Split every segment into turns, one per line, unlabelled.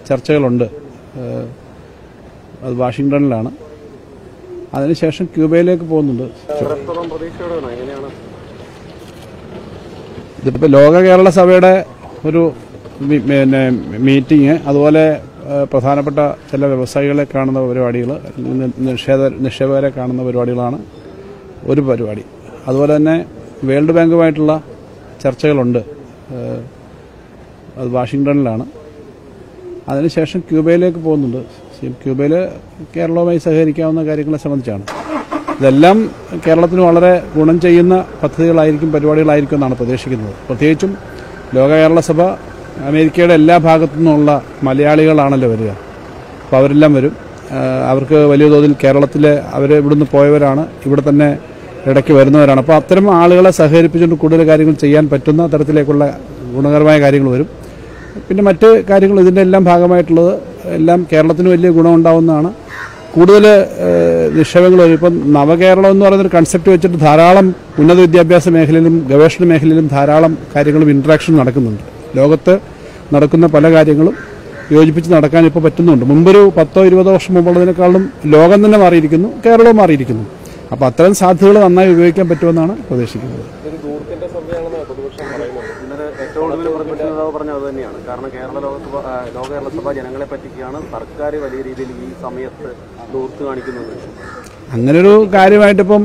ചർച്ചകളുണ്ട് ഏഹ് അത് വാഷിങ്ടണിലാണ് അതിനുശേഷം ക്യൂബയിലേക്ക് പോകുന്നുണ്ട്
എത്രത്തോളം പ്രതീക്ഷയോടെയാണോ എങ്ങനെയാണ്
ഇതിപ്പോൾ ലോക കേരള സഭയുടെ ഒരു മി- പിന്നെ മീറ്റിംഗ് അതുപോലെ ഏഹ്, പ്രധാനപ്പെട്ട ചില വ്യവസായികളെ കാണുന്ന പരിപാടികൾ നിക്ഷേപ നിക്ഷേപകരെ കാണുന്ന പരിപാടികളാണ് ഒരു പരിപാടി അതുപോലെ തന്നെ വേൾഡ് ബാങ്കുമായിട്ടുള്ള ചർച്ചകളുണ്ട് ഏഹ്, അത് വാഷിങ്ടണിലാണ് അതിനുശേഷം ക്യൂബയിലേക്ക് പോകുന്നുണ്ട് ക്യൂബയിൽ കേരളവുമായി സഹകരിക്കാവുന്ന കാര്യങ്ങളെ സംബന്ധിച്ചാണ് ഇതെല്ലാം കേരളത്തിന് വളരെ ഗുണം ചെയ്യുന്ന പദ്ധതികളായിരിക്കും പരിപാടികളായിരിക്കും എന്നാണ് പ്രതീക്ഷിക്കുന്നത് പ്രത്യേകിച്ചും ലോക കേരള സഭ അമേരിക്കയുടെ എല്ലാ ഭാഗത്തു നിന്നുള്ള മലയാളികളാണല്ലോ വരിക അപ്പോൾ അവരെല്ലാം വരും ആ, അവർക്ക് വലിയ തോതിൽ കേരളത്തിലെ അവർ ഇവിടുന്ന് പോയവരാണ് ഇവിടെ തന്നെ ഇടയ്ക്ക് വരുന്നവരാണ് അപ്പോൾ അത്തരം ആളുകളെ സഹകരിപ്പിച്ചുകൊണ്ട് കൂടുതൽ കാര്യങ്ങൾ ചെയ്യാൻ പറ്റുന്ന തരത്തിലേക്കുള്ള ഗുണകരമായ കാര്യങ്ങൾ വരും പിന്നെ മറ്റ് കാര്യങ്ങൾ ഇതിൻ്റെ എല്ലാം ഭാഗമായിട്ടുള്ളത് എല്ലാം കേരളത്തിന് വലിയ ഗുണമുണ്ടാവുന്നതാണ് കൂടുതൽ നിക്ഷേപങ്ങൾ വരും ഇപ്പം നവകേരളം എന്ന് പറയുന്നൊരു കൺസെപ്റ്റ് വെച്ചിട്ട് ധാരാളം ഉന്നത വിദ്യാഭ്യാസ മേഖലയിലും ഗവേഷണ മേഖലയിലും ധാരാളം കാര്യങ്ങളും ഇൻട്രാക്ഷൻ നടക്കുന്നുണ്ട് ലോകത്ത് നടക്കുന്ന പല കാര്യങ്ങളും യോജിപ്പിച്ച് നടക്കാൻ ഇപ്പോൾ പറ്റുന്നുണ്ട് മുമ്പൊരു പത്തോ ഇരുപതോ വർഷം മുമ്പുള്ളതിനേക്കാളും ലോകം തന്നെ മാറിയിരിക്കുന്നു കേരളവും മാറിയിരിക്കുന്നു അപ്പോൾ അത്തരം സാധ്യതകൾ നന്നായി ഉപയോഗിക്കാൻ പറ്റുമെന്നാണ് പ്രതീക്ഷിക്കുന്നത്
ഇതൊരു ദൂരത്തിന്റെ സഭയാണെന്ന് പ്രതിപക്ഷം പറയുന്നത് ഇന്നലെ ഏറ്റവും കൂടുതൽ പ്രതിപക്ഷ നേതാവ് പറഞ്ഞത് അത് തന്നെയാണ് കാരണം കേരള ലോകസഭ ആ, ലോക കേരള സഭ ജനങ്ങളെ പറ്റിക്കാണ് സർക്കാർ വലിയ രീതിയിൽ ഈ സമയത്ത് ദൂർത്ത് കാണിക്കുന്നത്
അങ്ങനൊരു കാര്യമായിട്ടിപ്പം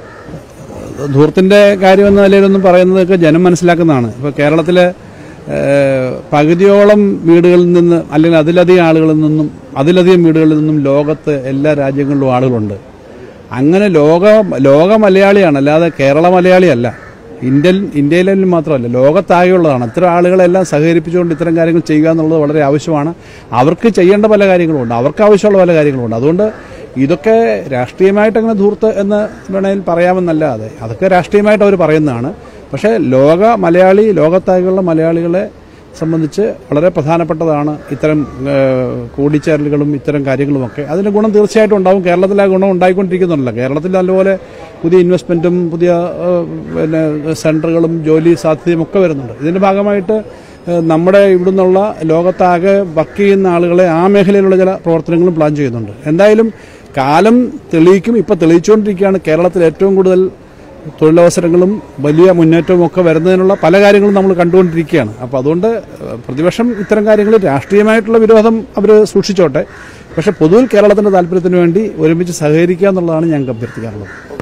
ധൂർത്തിന്റെ കാര്യമെന്ന നിലയിലൊന്നും പറയുന്നതൊക്കെ ജനം മനസ്സിലാക്കുന്നതാണ് ഇപ്പോൾ കേരളത്തിലെ ഏഹ്, പകുതിയോളം വീടുകളിൽ നിന്ന് അല്ലെങ്കിൽ അതിലധികം ആളുകളിൽ നിന്നും അതിലധികം വീടുകളിൽ നിന്നും ലോകത്ത് എല്ലാ രാജ്യങ്ങളിലും ആളുകളുണ്ട് അങ്ങനെ ലോക ലോക മലയാളിയാണ് അല്ലാതെ കേരള മലയാളിയല്ല ഇന്ത്യൻ ഇന്ത്യയിലെ മാത്രമല്ല ലോകത്താകെയുള്ളതാണ് ഇത്തരം ആളുകളെല്ലാം സഹകരിപ്പിച്ചുകൊണ്ട് ഇത്തരം കാര്യങ്ങൾ ചെയ്യുക എന്നുള്ളത് വളരെ ആവശ്യമാണ് അവർക്ക് ചെയ്യേണ്ട പല കാര്യങ്ങളുമുണ്ട് അവർക്ക് ആവശ്യമുള്ള പല കാര്യങ്ങളുമുണ്ട് അതുകൊണ്ട് ഇതൊക്കെ രാഷ്ട്രീയമായിട്ട് അങ്ങനെ ധൂർത്ത് എന്ന് വേണമെങ്കിൽ പറയാമെന്നല്ലാതെ അതൊക്കെ രാഷ്ട്രീയമായിട്ട് അവർ പറയുന്നതാണ് പക്ഷേ ലോക മലയാളി ലോകത്താകെയുള്ള മലയാളികളെ സംബന്ധിച്ച് വളരെ പ്രധാനപ്പെട്ടതാണ് ഇത്തരം ഏഹ്, കൂടിച്ചേരലുകളും ഇത്തരം കാര്യങ്ങളുമൊക്കെ അതിന് ഗുണം തീർച്ചയായിട്ടും ഉണ്ടാവും കേരളത്തിൽ ആ ഗുണം ഉണ്ടായിക്കൊണ്ടിരിക്കുന്നുണ്ടല്ലോ കേരളത്തിൽ നല്ലപോലെ പുതിയ ഇൻവെസ്റ്റ്മെന്റും പുതിയ ഏഹ്, പിന്നെ സെന്ററുകളും ജോലി സാധ്യതയും ഒക്കെ വരുന്നുണ്ട് ഇതിന്റെ ഭാഗമായിട്ട് ഏഹ്, നമ്മുടെ ഇവിടുന്നുള്ള ലോകത്താകെ വർക്ക് ചെയ്യുന്ന ആളുകളെ ആ മേഖലയിലുള്ള ചില പ്രവർത്തനങ്ങളും പ്ലാൻ ചെയ്യുന്നുണ്ട് എന്തായാലും കാലം തെളിയിക്കും ഇപ്പം തെളിയിച്ചുകൊണ്ടിരിക്കുകയാണ് കേരളത്തിൽ ഏറ്റവും കൂടുതൽ തൊഴിലവസരങ്ങളും വലിയ മുന്നേറ്റവും ഒക്കെ വരുന്നതിനുള്ള പല കാര്യങ്ങളും നമ്മൾ കണ്ടുകൊണ്ടിരിക്കുകയാണ് അപ്പോൾ അതുകൊണ്ട് ഏഹ്, പ്രതിപക്ഷം ഇത്തരം കാര്യങ്ങളിൽ രാഷ്ട്രീയമായിട്ടുള്ള വിരോധം അവർ സൂക്ഷിച്ചോട്ടെ പക്ഷേ പൊതുവിൽ കേരളത്തിന്റെ താല്പര്യത്തിന് വേണ്ടി ഒരുമിച്ച് സഹകരിക്കുക എന്നുള്ളതാണ് ഞങ്ങൾക്ക് അഭ്യർത്ഥിക്കാറുള്ളത്